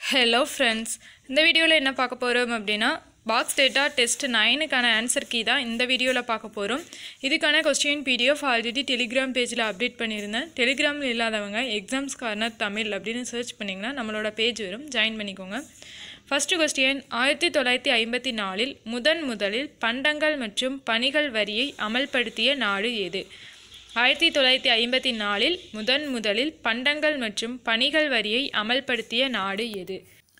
hello friends இந்த வீடியோவில் என்ன பார்க்க போகிறோம் அப்படின்னா பாக்ஸ் டேட்டா டெஸ்ட் நைனுக்கான ஆன்சர் கீ தான் இந்த வீடியோவில் பார்க்க போகிறோம் இதுக்கான கொஸ்டின் பிடிஎஃப் ஆல்ரெடி டெலிகிராம் பேஜில் அப்டேட் பண்ணியிருந்தேன் டெலிகிராமில் இல்லாதவங்க எக்ஸாம்ஸ் கார்னர் தமிழ் அப்படின்னு சர்ச் பண்ணிங்கன்னா நம்மளோட பேஜ் வரும் ஜாயின் பண்ணிக்கோங்க ஃபஸ்ட்டு கொஸ்டின் ஆயிரத்தி தொள்ளாயிரத்தி ஐம்பத்தி நாலில் முதன் முதலில் பண்டங்கள் மற்றும் பணிகள் வரியை அமல்படுத்திய நாடு எது ஆயிரத்தி தொள்ளாயிரத்தி ஐம்பத்தி நாலில் முதன் முதலில் பண்டங்கள் மற்றும் பணிகள் வரியை அமல்படுத்திய நாடு எது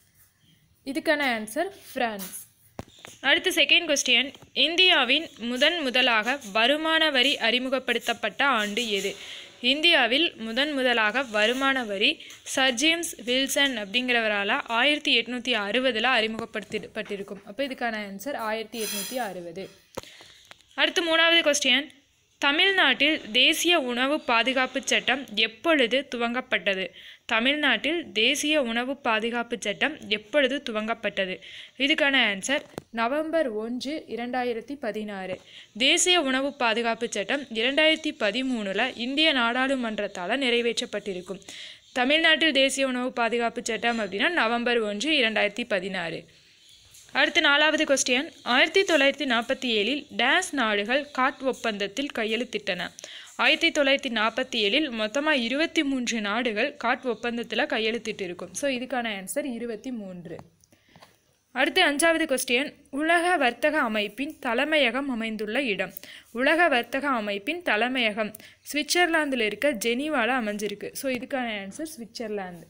இதுக்கான ஆன்சர் பிரான்ஸ் அடுத்து செகண்ட் கொஸ்டின் இந்தியாவின் முதன் முதலாக வருமான வரி அறிமுகப்படுத்தப்பட்ட ஆண்டு எது இந்தியாவில் முதன் முதலாக வருமான வரி சர் ஜேம்ஸ் வில்சன் அப்படிங்கிறவரால் ஆயிரத்தி எட்நூற்றி அறுபதில் அறிமுகப்படுத்தப்பட்டிருக்கும் அப்போ இதுக்கான ஆன்சர் ஆயிரத்தி எட்நூற்றி அறுபது அடுத்து மூணாவது கொஸ்டின் தமிழ்நாட்டில் தேசிய உணவு பாதுகாப்பு சட்டம் எப்பொழுது துவங்கப்பட்டது தமிழ்நாட்டில் தேசிய உணவு பாதுகாப்பு சட்டம் எப்பொழுது துவங்கப்பட்டது இதுக்கான ஆன்சர் நவம்பர் ஒன்று இரண்டாயிரத்தி பதினாறு தேசிய உணவு பாதுகாப்பு சட்டம் இரண்டாயிரத்தி பதிமூணில் இந்திய நாடாளுமன்றத்தால் நிறைவேற்றப்பட்டிருக்கும் தமிழ்நாட்டில் தேசிய உணவு பாதுகாப்பு சட்டம் அப்படின்னா நவம்பர் ஒன்று இரண்டாயிரத்தி பதினாறு அடுத்து நாலாவது கொஸ்டின் ஆயிரத்தி தொள்ளாயிரத்தி நாற்பத்தி ஏழில் டேஸ் நாடுகள் காட் ஒப்பந்தத்தில் கையெழுத்திட்டன ஆயிரத்தி தொள்ளாயிரத்தி நாற்பத்தி ஏழில் மொத்தமாக இருபத்தி மூன்று நாடுகள் காட் ஒப்பந்தத்தில் கையெழுத்திட்டு இருக்கும் ஸோ இதுக்கான ஆன்சர் இருபத்தி மூன்று அடுத்து அஞ்சாவது கொஸ்டின் உலக வர்த்தக அமைப்பின் தலைமையகம் அமைந்துள்ள இடம் உலக வர்த்தக அமைப்பின் தலைமையகம் சுவிட்சர்லாந்தில் இருக்க ஜெனீவாவில் அமைஞ்சிருக்கு ஸோ இதுக்கான ஆன்சர் சுவிட்சர்லாந்து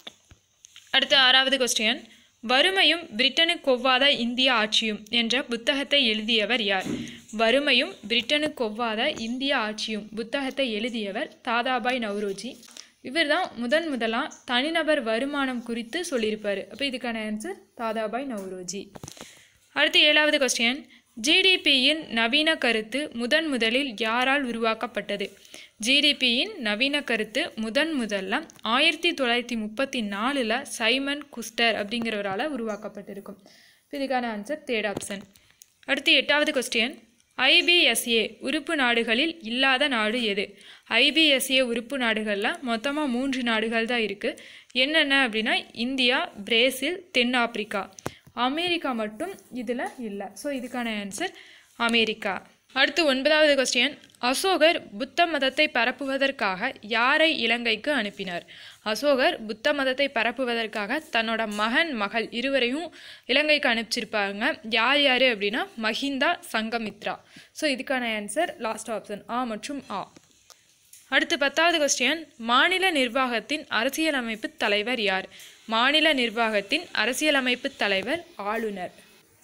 அடுத்து ஆறாவது கொஸ்டின் வறுமையும் பிரிட்டனுக்கு ஒவ்வாத இந்திய ஆட்சியும் என்ற புத்தகத்தை எழுதியவர் யார் வறுமையும் பிரிட்டனுக்கு ஒவ்வாத இந்திய ஆட்சியும் புத்தகத்தை எழுதியவர் தாதாபாய் நவ்ரோஜி இவர் தான் முதன் முதலாக தனிநபர் வருமானம் குறித்து சொல்லியிருப்பார் அப்போ இதுக்கான ஆன்சர் தாதாபாய் நவ்ரோஜி அடுத்து ஏழாவது கொஸ்டின் ஜிடிபியின் நவீன கருத்து முதன் முதலில் யாரால் உருவாக்கப்பட்டது ஜிடிபியின் நவீன கருத்து முதன் முதல்ல ஆயிரத்தி தொள்ளாயிரத்தி முப்பத்தி நாலில் சைமன் குஸ்டர் அப்படிங்கிறவரால் உருவாக்கப்பட்டிருக்கும் இதுக்கான ஆன்சர் தேர்ட் ஆப்ஷன் அடுத்து எட்டாவது கொஸ்டின் ஐபிஎஸ்ஏ உறுப்பு நாடுகளில் இல்லாத நாடு எது ஐபிஎஸ்ஏ உறுப்பு நாடுகளில் மொத்தமாக மூன்று நாடுகள் தான் இருக்குது என்னென்ன அப்படின்னா இந்தியா பிரேசில் தென்னாப்பிரிக்கா அமெரிக்கா மட்டும் இதில் இல்லை ஸோ இதுக்கான ஆன்சர் அமெரிக்கா அடுத்து ஒன்பதாவது கொஸ்டின் அசோகர் புத்த மதத்தை பரப்புவதற்காக யாரை இலங்கைக்கு அனுப்பினார் அசோகர் புத்த மதத்தை பரப்புவதற்காக தன்னோட மகன் மகள் இருவரையும் இலங்கைக்கு அனுப்பிச்சிருப்பாங்க யார் யார் அப்படின்னா மஹிந்தா சங்கமித்ரா ஸோ இதுக்கான ஆன்சர் லாஸ்ட் ஆப்ஷன் ஆ மற்றும் ஆ அடுத்து பத்தாவது கொஸ்டின் மாநில நிர்வாகத்தின் அரசியலமைப்பு தலைவர் யார் மாநில நிர்வாகத்தின் அரசியலமைப்பு தலைவர் ஆளுநர்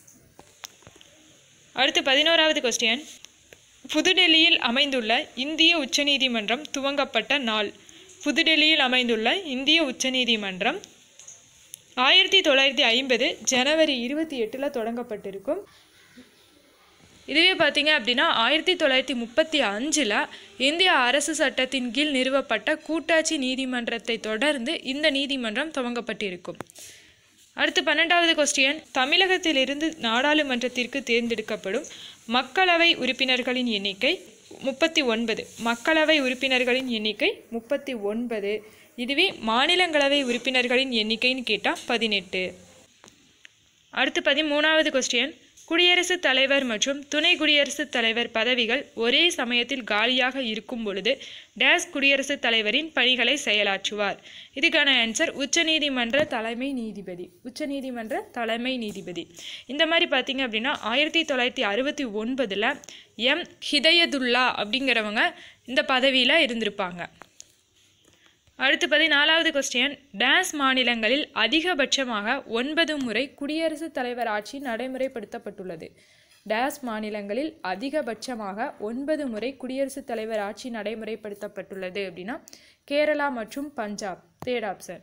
அடுத்து பதினோராவது கொஸ்டின் புதுடெல்லியில் அமைந்துள்ள இந்திய உச்சநீதிமன்றம் துவங்கப்பட்ட நாள் புதுடெல்லியில் அமைந்துள்ள இந்திய உச்சநீதிமன்றம் ஆயிரத்தி தொள்ளாயிரத்தி ஐம்பது ஜனவரி இருபத்தி எட்டில் தொடங்கப்பட்டிருக்கும் இதுவே பார்த்தீங்க அப்படின்னா ஆயிரத்தி தொள்ளாயிரத்தி முப்பத்தி அஞ்சில் இந்திய அரசு சட்டத்தின் கீழ் நிறுவப்பட்ட கூட்டாட்சி நீதிமன்றத்தை தொடர்ந்து இந்த நீதிமன்றம் துவங்கப்பட்டிருக்கும் அடுத்து பன்னெண்டாவது கொஸ்டின் தமிழகத்திலிருந்து நாடாளுமன்றத்திற்கு தேர்ந்தெடுக்கப்படும் மக்களவை உறுப்பினர்களின் எண்ணிக்கை முப்பத்தி ஒன்பது மக்களவை உறுப்பினர்களின் எண்ணிக்கை முப்பத்தி ஒன்பது இதுவே மாநிலங்களவை உறுப்பினர்களின் எண்ணிக்கைன்னு கேட்டால் பதினெட்டு அடுத்து பதிமூணாவது கொஸ்டின் குடியரசுத் தலைவர் மற்றும் துணை குடியரசுத் தலைவர் பதவிகள் ஒரே சமயத்தில் காலியாக இருக்கும் பொழுது டேஸ் குடியரசுத் தலைவரின் பணிகளை செயலாற்றுவார் இதுக்கான ஆன்சர் உச்சநீதிமன்ற தலைமை நீதிபதி உச்சநீதிமன்ற தலைமை நீதிபதி இந்த மாதிரி பார்த்தீங்க அப்படின்னா ஆயிரத்தி தொள்ளாயிரத்தி அறுபத்தி ஒன்பதில் எம் ஹிதயதுல்லா அப்படிங்கிறவங்க இந்த பதவியில் இருந்திருப்பாங்க அடுத்து பதினாலாவது கொஸ்டின் டேஸ் மாநிலங்களில் அதிகபட்சமாக ஒன்பது முறை குடியரசுத் தலைவர் ஆட்சி நடைமுறைப்படுத்தப்பட்டுள்ளது டேஸ் மாநிலங்களில் அதிகபட்சமாக ஒன்பது முறை குடியரசுத் தலைவர் ஆட்சி நடைமுறைப்படுத்தப்பட்டுள்ளது அப்படின்னா கேரளா மற்றும் பஞ்சாப் தேர்ட் ஆப்ஷன்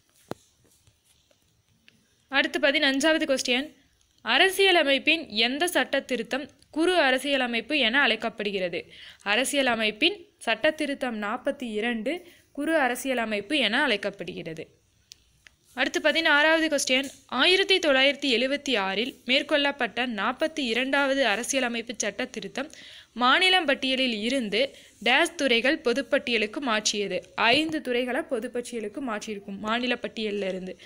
அடுத்து பதினஞ்சாவது கொஸ்டின் அரசியலமைப்பின் எந்த சட்ட திருத்தம் குறு அரசியலமைப்பு என அழைக்கப்படுகிறது அரசியலமைப்பின் சட்ட திருத்தம் நாற்பத்தி இரண்டு குறு அரசியலமைப்பு என அழைக்கப்படுகிறது அடுத்து பதினாறாவது கொஸ்டின் ஆயிரத்தி தொள்ளாயிரத்தி எழுவத்தி ஆறில் மேற்கொள்ளப்பட்ட நாற்பத்தி இரண்டாவது அரசியலமைப்பு சட்ட திருத்தம் மாநிலம் பட்டியலில் இருந்து டேஸ் துறைகள் பொதுப்பட்டியலுக்கு மாற்றியது ஐந்து துறைகளை பொதுப்பட்டியலுக்கு மாற்றியிருக்கும் மாநில பட்டியலில் இருந்து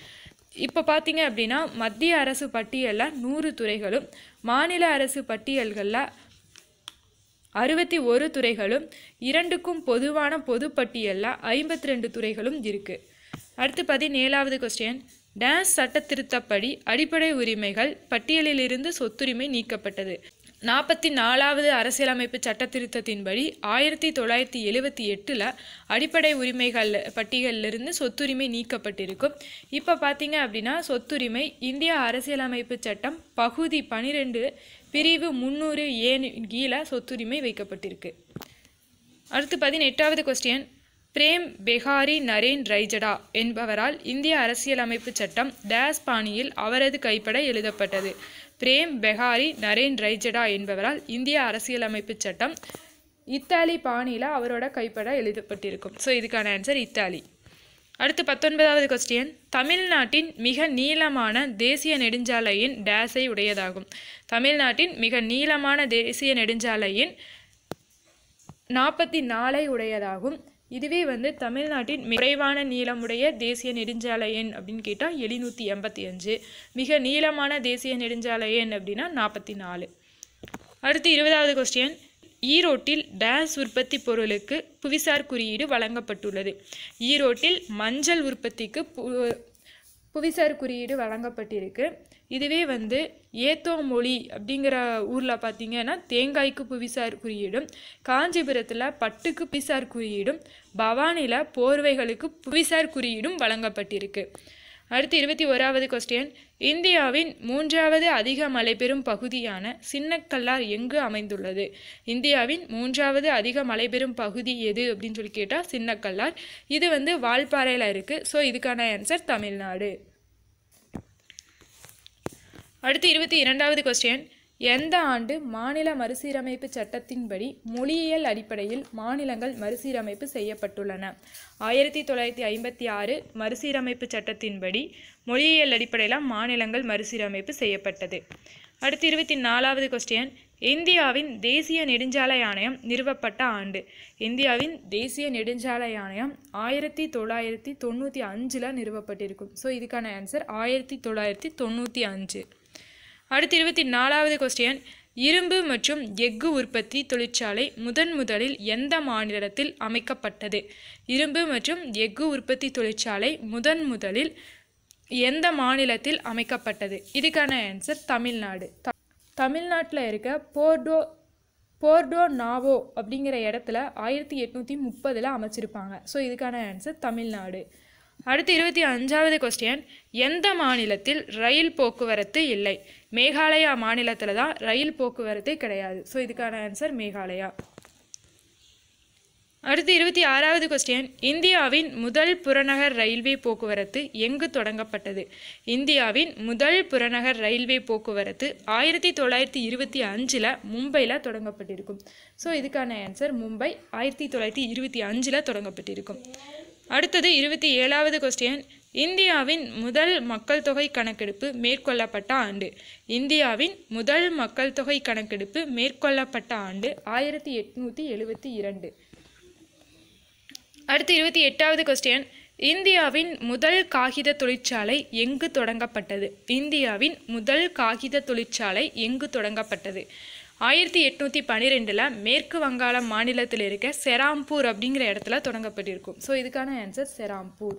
இப்போ பார்த்தீங்க அப்படின்னா மத்திய அரசு பட்டியலில் நூறு துறைகளும் மாநில அரசு பட்டியல்களில் அறுபத்தி ஒரு துறைகளும் இரண்டுக்கும் பொதுவான பொதுப்பட்டியலில் ஐம்பத்தி ரெண்டு துறைகளும் இருக்குது அடுத்து பதினேழாவது கொஸ்டின் டான்ஸ் சட்டத்திருத்தப்படி அடிப்படை உரிமைகள் பட்டியலிலிருந்து சொத்துரிமை நீக்கப்பட்டது நாற்பத்தி நாலாவது அரசியலமைப்பு சட்டத்திருத்தத்தின்படி ஆயிரத்தி தொள்ளாயிரத்தி எழுவத்தி எட்டில் அடிப்படை உரிமைகள் பட்டியலிருந்து சொத்துரிமை நீக்கப்பட்டிருக்கும் இப்போ பார்த்தீங்க அப்படின்னா சொத்துரிமை இந்திய அரசியலமைப்பு சட்டம் பகுதி பனிரெண்டு பிரிவு முந்நூறு ஏன் கீழே சொத்துரிமை வைக்கப்பட்டிருக்கு அடுத்து பதினெட்டாவது கொஸ்டின் பிரேம் பெஹாரி நரேன் ரைஜடா என்பவரால் இந்திய அரசியலமைப்பு சட்டம் டேஸ் பாணியில் அவரது கைப்பட எழுதப்பட்டது பிரேம் பெஹாரி நரேன் ரைஜடா என்பவரால் இந்திய அரசியலமைப்பு சட்டம் இத்தாலி பாணியில் அவரோட கைப்பட எழுதப்பட்டிருக்கும் ஸோ இதுக்கான ஆன்சர் இத்தாலி அடுத்து பத்தொன்பதாவது கொஸ்டின் தமிழ்நாட்டின் மிக நீளமான தேசிய நெடுஞ்சாலையின் டேஸை உடையதாகும் தமிழ்நாட்டின் மிக நீளமான தேசிய நெடுஞ்சாலையின் நாற்பத்தி நாலை உடையதாகும் இதுவே வந்து தமிழ்நாட்டின் குறைவான நீளமுடைய தேசிய நெடுஞ்சாலை எண் அப்படின்னு கேட்டால் எழுநூற்றி எண்பத்தி அஞ்சு மிக நீளமான தேசிய நெடுஞ்சாலை எண் அப்படின்னா நாற்பத்தி நாலு அடுத்து இருபதாவது கொஸ்டின் ஈரோட்டில் டேஸ் உற்பத்தி பொருளுக்கு புவிசார் குறியீடு வழங்கப்பட்டுள்ளது ஈரோட்டில் மஞ்சள் உற்பத்திக்கு பு புவிசார் குறியீடு வழங்கப்பட்டிருக்கு இதுவே வந்து ஏத்தோ மொழி அப்படிங்கிற ஊரில் பார்த்தீங்கன்னா தேங்காய்க்கு புவிசார் குறியீடும் காஞ்சிபுரத்தில் பட்டுக்கு புவிசார் குறியீடும் பவானியில் போர்வைகளுக்கு புவிசார் குறியீடும் வழங்கப்பட்டிருக்கு அடுத்து இருபத்தி ஓராவது கொஸ்டின் இந்தியாவின் மூன்றாவது அதிக மழை பெறும் பகுதியான சின்னக்கல்லார் எங்கு அமைந்துள்ளது இந்தியாவின் மூன்றாவது அதிக மழை பெறும் பகுதி எது அப்படின்னு சொல்லி கேட்டால் சின்னக்கல்லார் இது வந்து வால்பாறையில் இருக்குது ஸோ இதுக்கான ஆன்சர் தமிழ்நாடு அடுத்து இருபத்தி இரண்டாவது கொஸ்டின் எந்த ஆண்டு மாநில மறுசீரமைப்பு சட்டத்தின்படி மொழியியல் அடிப்படையில் மாநிலங்கள் மறுசீரமைப்பு செய்யப்பட்டுள்ளன ஆயிரத்தி தொள்ளாயிரத்தி ஐம்பத்தி ஆறு மறுசீரமைப்பு சட்டத்தின்படி மொழியியல் அடிப்படையில் மாநிலங்கள் மறுசீரமைப்பு செய்யப்பட்டது அடுத்து இருபத்தி நாலாவது கொஸ்டின் இந்தியாவின் தேசிய நெடுஞ்சாலை ஆணையம் நிறுவப்பட்ட ஆண்டு இந்தியாவின் தேசிய நெடுஞ்சாலை ஆணையம் ஆயிரத்தி தொள்ளாயிரத்தி தொண்ணூற்றி அஞ்சில் நிறுவப்பட்டிருக்கும் ஸோ இதுக்கான ஆன்சர் ஆயிரத்தி தொள்ளாயிரத்தி தொண்ணூற்றி அஞ்சு அடுத்து இருபத்தி நாலாவது கொஸ்டின் இரும்பு மற்றும் எஃகு உற்பத்தி தொழிற்சாலை முதன் முதலில் எந்த மாநிலத்தில் அமைக்கப்பட்டது இரும்பு மற்றும் எஃகு உற்பத்தி தொழிற்சாலை முதன் முதலில் எந்த மாநிலத்தில் அமைக்கப்பட்டது இதுக்கான ஆன்சர் தமிழ்நாடு த தமிழ்நாட்டில் இருக்க போர்டோ போர்டோ நாவோ அப்படிங்கிற இடத்துல ஆயிரத்தி எட்நூற்றி முப்பதில் அமைச்சிருப்பாங்க ஸோ இதுக்கான ஆன்சர் தமிழ்நாடு அடுத்து இருபத்தி அஞ்சாவது கொஸ்டின் எந்த மாநிலத்தில் ரயில் போக்குவரத்து இல்லை மேகாலயா மாநிலத்தில் தான் ரயில் போக்குவரத்தே கிடையாது ஸோ இதுக்கான ஆன்சர் மேகாலயா அடுத்து இருபத்தி ஆறாவது கொஸ்டின் இந்தியாவின் முதல் புறநகர் ரயில்வே போக்குவரத்து எங்கு தொடங்கப்பட்டது இந்தியாவின் முதல் புறநகர் ரயில்வே போக்குவரத்து ஆயிரத்தி தொள்ளாயிரத்தி இருபத்தி அஞ்சில் மும்பையில் தொடங்கப்பட்டிருக்கும் ஸோ இதுக்கான ஆன்சர் மும்பை ஆயிரத்தி தொள்ளாயிரத்தி இருபத்தி அஞ்சில் தொடங்கப்பட்டிருக்கும் அடுத்தது இருபத்தி ஏழாவது கொஸ்டின் இந்தியாவின் முதல் மக்கள் தொகை கணக்கெடுப்பு மேற்கொள்ளப்பட்ட ஆண்டு இந்தியாவின் முதல் மக்கள் தொகை கணக்கெடுப்பு மேற்கொள்ளப்பட்ட ஆண்டு ஆயிரத்தி எட்நூற்றி எழுபத்தி இரண்டு அடுத்து இருபத்தி எட்டாவது கொஸ்டின் இந்தியாவின் முதல் காகித தொழிற்சாலை எங்கு தொடங்கப்பட்டது இந்தியாவின் முதல் காகித தொழிற்சாலை எங்கு தொடங்கப்பட்டது ஆயிரத்தி எட்நூற்றி பன்னிரெண்டில் மேற்கு வங்காளம் மாநிலத்தில் இருக்க செராம்பூர் அப்படிங்கிற இடத்துல தொடங்கப்பட்டிருக்கும் ஸோ இதுக்கான ஆன்சர் செராம்பூர்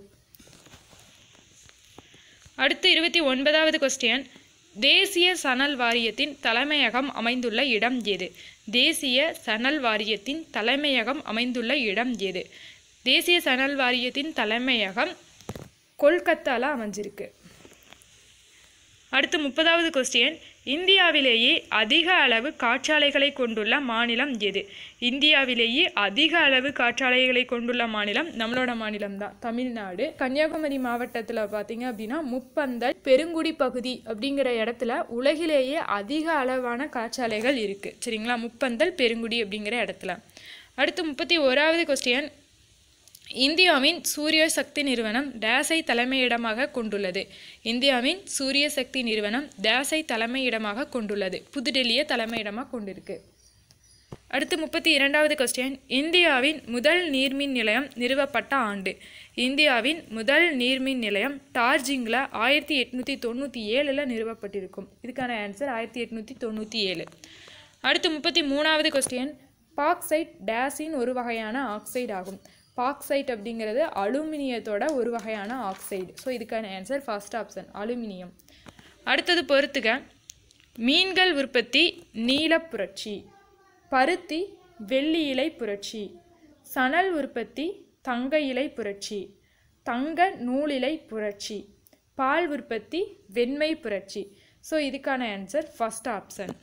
அடுத்து இருபத்தி ஒன்பதாவது கொஸ்டின் தேசிய சணல் வாரியத்தின் தலைமையகம் அமைந்துள்ள இடம் எது தேசிய சணல் வாரியத்தின் தலைமையகம் அமைந்துள்ள இடம் எது தேசிய சணல் வாரியத்தின் தலைமையகம் கொல்கத்தாவில் அமைஞ்சிருக்கு அடுத்து முப்பதாவது கொஸ்டின் இந்தியாவிலேயே அதிக அளவு காற்றாலைகளை கொண்டுள்ள மாநிலம் எது இந்தியாவிலேயே அதிக அளவு காற்றாலைகளை கொண்டுள்ள மாநிலம் நம்மளோட மாநிலம் தான் தமிழ்நாடு கன்னியாகுமரி மாவட்டத்தில் பார்த்தீங்க அப்படின்னா முப்பந்தல் பெருங்குடி பகுதி அப்படிங்கிற இடத்துல உலகிலேயே அதிக அளவான காற்றாலைகள் இருக்குது சரிங்களா முப்பந்தல் பெருங்குடி அப்படிங்கிற இடத்துல அடுத்து முப்பத்தி ஓராவது கொஸ்டின் இந்தியாவின் சூரிய சக்தி நிறுவனம் டேஸை தலைமையிடமாக கொண்டுள்ளது இந்தியாவின் சூரிய சக்தி நிறுவனம் டேஸை தலைமையிடமாக கொண்டுள்ளது புதுடெல்லியை தலைமையிடமாக கொண்டிருக்கு அடுத்து முப்பத்தி இரண்டாவது கொஸ்டின் இந்தியாவின் முதல் நீர்மின் நிலையம் நிறுவப்பட்ட ஆண்டு இந்தியாவின் முதல் நீர்மின் நிலையம் டார்ஜிங்கில் ஆயிரத்தி எட்நூற்றி தொண்ணூற்றி ஏழில் நிறுவப்பட்டிருக்கும் இதுக்கான ஆன்சர் ஆயிரத்தி எட்நூற்றி தொண்ணூற்றி ஏழு அடுத்து முப்பத்தி மூணாவது கொஸ்டின் பாக்சைட் டேஸின் ஒரு வகையான ஆக்சைடு ஆகும் பாக்சைட் அப்படிங்கிறது அலுமினியத்தோட ஒரு வகையான ஆக்சைடு ஸோ இதுக்கான ஆன்சர் ஃபர்ஸ்ட் ஆப்ஷன் அலுமினியம் அடுத்தது பொறுத்துக மீன்கள் உற்பத்தி நீலப் புரட்சி பருத்தி வெள்ளி இலை புரட்சி சணல் உற்பத்தி தங்க இலை புரட்சி தங்க நூலிலை புரட்சி பால் உற்பத்தி வெண்மை புரட்சி ஸோ இதுக்கான ஆன்சர் ஃபர்ஸ்ட் ஆப்ஷன்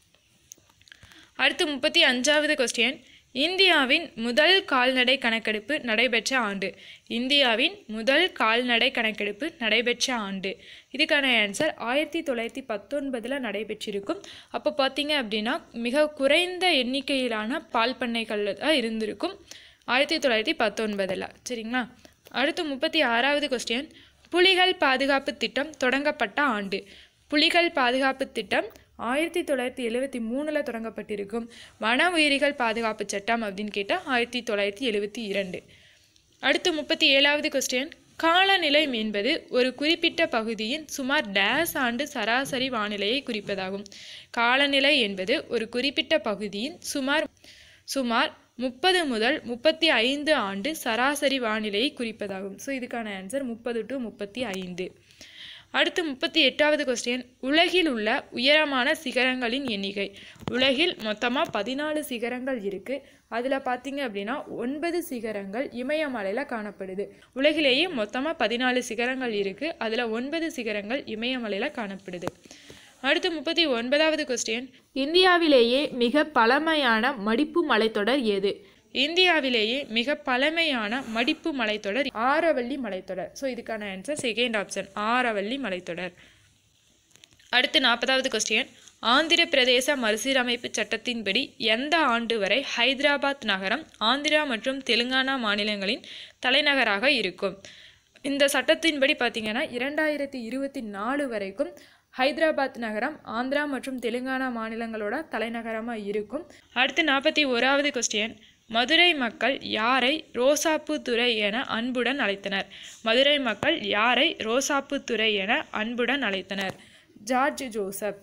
அடுத்து முப்பத்தி அஞ்சாவது கொஸ்டின் இந்தியாவின் முதல் கால்நடை கணக்கெடுப்பு நடைபெற்ற ஆண்டு இந்தியாவின் முதல் கால்நடை கணக்கெடுப்பு நடைபெற்ற ஆண்டு இதுக்கான ஆன்சர் ஆயிரத்தி தொள்ளாயிரத்தி பத்தொன்பதில் நடைபெற்றிருக்கும் அப்போ பார்த்தீங்க அப்படின்னா மிக குறைந்த எண்ணிக்கையிலான பால் பண்ணைகள் தான் இருந்திருக்கும் ஆயிரத்தி தொள்ளாயிரத்தி பத்தொன்பதில் சரிங்களா அடுத்து முப்பத்தி ஆறாவது கொஸ்டின் புலிகள் பாதுகாப்பு திட்டம் தொடங்கப்பட்ட ஆண்டு புலிகள் பாதுகாப்பு திட்டம் ஆயிரத்தி தொள்ளாயிரத்தி எழுவத்தி மூணில் தொடங்கப்பட்டிருக்கும் வன உயிரிகள் பாதுகாப்பு சட்டம் அப்படின்னு கேட்டால் ஆயிரத்தி தொள்ளாயிரத்தி எழுவத்தி இரண்டு அடுத்து முப்பத்தி ஏழாவது கொஸ்டின் காலநிலை என்பது ஒரு குறிப்பிட்ட பகுதியின் சுமார் டேஸ் ஆண்டு சராசரி வானிலையை குறிப்பதாகும் காலநிலை என்பது ஒரு குறிப்பிட்ட பகுதியின் சுமார் சுமார் முப்பது முதல் முப்பத்தி ஐந்து ஆண்டு சராசரி வானிலையை குறிப்பதாகும் ஸோ இதுக்கான ஆன்சர் முப்பது டு முப்பத்தி ஐந்து அடுத்து முப்பத்தி எட்டாவது கொஸ்டின் உலகில் உள்ள உயரமான சிகரங்களின் எண்ணிக்கை உலகில் மொத்தமாக பதினாலு சிகரங்கள் இருக்குது அதில் பார்த்தீங்க அப்படின்னா ஒன்பது சிகரங்கள் இமயமலையில் காணப்படுது உலகிலேயே மொத்தமாக பதினாலு சிகரங்கள் இருக்குது அதில் ஒன்பது சிகரங்கள் இமயமலையில் காணப்படுது அடுத்து முப்பத்தி ஒன்பதாவது கொஸ்டின் இந்தியாவிலேயே மிக பழமையான மடிப்பு மலைத்தொடர் எது இந்தியாவிலேயே மிக பழமையான மடிப்பு மலைத்தொடர் ஆரவல்லி மலைத்தொடர் ஸோ இதுக்கான ஆன்சர் செகண்ட் ஆப்ஷன் ஆரவல்லி மலைத்தொடர் அடுத்து நாற்பதாவது கொஸ்டின் ஆந்திர பிரதேச மறுசீரமைப்பு சட்டத்தின்படி எந்த ஆண்டு வரை ஹைதராபாத் நகரம் ஆந்திரா மற்றும் தெலுங்கானா மாநிலங்களின் தலைநகராக இருக்கும் இந்த சட்டத்தின்படி பார்த்தீங்கன்னா இரண்டாயிரத்தி இருபத்தி நாலு வரைக்கும் ஹைதராபாத் நகரம் ஆந்திரா மற்றும் தெலுங்கானா மாநிலங்களோட தலைநகரமாக இருக்கும் அடுத்து நாற்பத்தி ஓராவது கொஸ்டின் மதுரை மக்கள் யாரை ரோசாப்பு துறை என அன்புடன் அழைத்தனர் மதுரை மக்கள் யாரை ரோசாப்பு துறை என அன்புடன் அழைத்தனர் ஜார்ஜ் ஜோசப்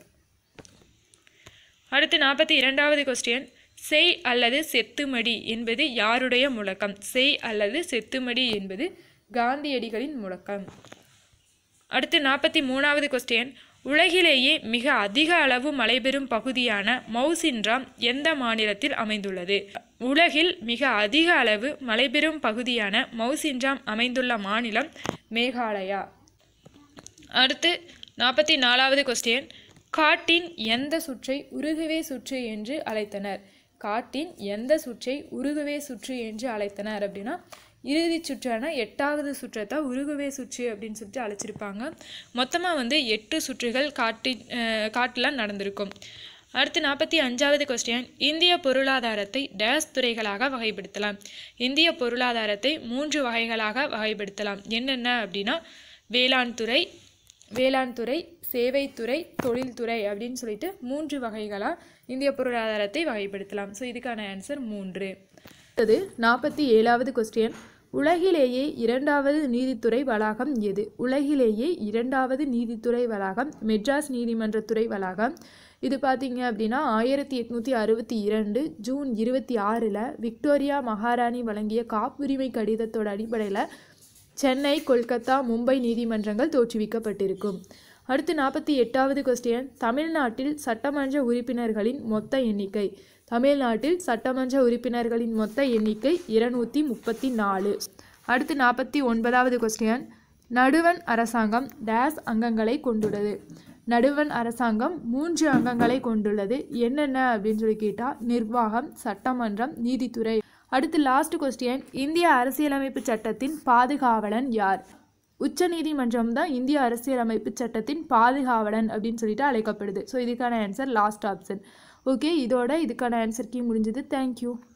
அடுத்து நாற்பத்தி இரண்டாவது கொஸ்டின் செய் அல்லது செத்துமடி என்பது யாருடைய முழக்கம் செய் அல்லது செத்துமடி என்பது காந்தியடிகளின் முழக்கம் அடுத்து நாற்பத்தி மூணாவது கொஸ்டின் உலகிலேயே மிக அதிக அளவு மழை பெறும் பகுதியான மவுசின்ராம் எந்த மாநிலத்தில் அமைந்துள்ளது உலகில் மிக அதிக அளவு மழை பெறும் பகுதியான மவுசின்ராம் அமைந்துள்ள மாநிலம் மேகாலயா அடுத்து நாற்பத்தி நாலாவது கொஸ்டின் காட்டின் எந்த சுற்றை உருகுவே சுற்று என்று அழைத்தனர் காட்டின் எந்த சுற்றை உருகுவே சுற்று என்று அழைத்தனர் அப்படின்னா இறுதிச் சுற்றான எட்டாவது சுற்றை தான் உருகுவே சுற்று அப்படின்னு சொல்லிட்டு அழைச்சிருப்பாங்க மொத்தமாக வந்து எட்டு சுற்றுகள் காட்டின் காட்டில் நடந்திருக்கும் அடுத்து நாற்பத்தி அஞ்சாவது கொஸ்டின் இந்திய பொருளாதாரத்தை டேஸ் துறைகளாக வகைப்படுத்தலாம் இந்திய பொருளாதாரத்தை மூன்று வகைகளாக வகைப்படுத்தலாம் என்னென்ன அப்படின்னா வேளாண் துறை வேளாண் துறை சேவைத்துறை தொழில்துறை அப்படின்னு சொல்லிட்டு மூன்று வகைகளாக இந்திய பொருளாதாரத்தை வகைப்படுத்தலாம் ஸோ இதுக்கான ஆன்சர் மூன்று அடுத்தது நாற்பத்தி ஏழாவது கொஸ்டின் உலகிலேயே இரண்டாவது நீதித்துறை வளாகம் எது உலகிலேயே இரண்டாவது நீதித்துறை வளாகம் மெட்ராஸ் நீதிமன்றத்துறை வளாகம் இது பார்த்தீங்க அப்படின்னா ஆயிரத்தி எட்நூற்றி அறுபத்தி இரண்டு ஜூன் இருபத்தி ஆறில் விக்டோரியா மகாராணி வழங்கிய காப்புரிமை கடிதத்தோட அடிப்படையில் சென்னை கொல்கத்தா மும்பை நீதிமன்றங்கள் தோற்றுவிக்கப்பட்டிருக்கும் அடுத்து நாற்பத்தி எட்டாவது கொஸ்டின் தமிழ்நாட்டில் சட்டமன்ற உறுப்பினர்களின் மொத்த எண்ணிக்கை தமிழ்நாட்டில் சட்டமன்ற உறுப்பினர்களின் மொத்த எண்ணிக்கை இருநூற்றி முப்பத்தி நாலு அடுத்து நாற்பத்தி ஒன்பதாவது கொஸ்டின் நடுவன் அரசாங்கம் டேஸ் அங்கங்களை கொண்டுள்ளது நடுவன் அரசாங்கம் மூன்று அங்கங்களை கொண்டுள்ளது என்னென்ன அப்படின்னு சொல்லி கேட்டால் நிர்வாகம் சட்டமன்றம் நீதித்துறை அடுத்து லாஸ்ட் கொஸ்டின் இந்திய அரசியலமைப்பு சட்டத்தின் பாதுகாவலன் யார் உச்சநீதிமன்றம் தான் இந்திய அரசியலமைப்பு சட்டத்தின் பாதுகாவலன் அப்படின்னு சொல்லிட்டு அழைக்கப்படுது ஸோ இதுக்கான ஆன்சர் லாஸ்ட் ஆப்ஷன் ஓகே இதோட இதுக்கான ஆன்சர் கீ முடிஞ்சது தேங்க்யூ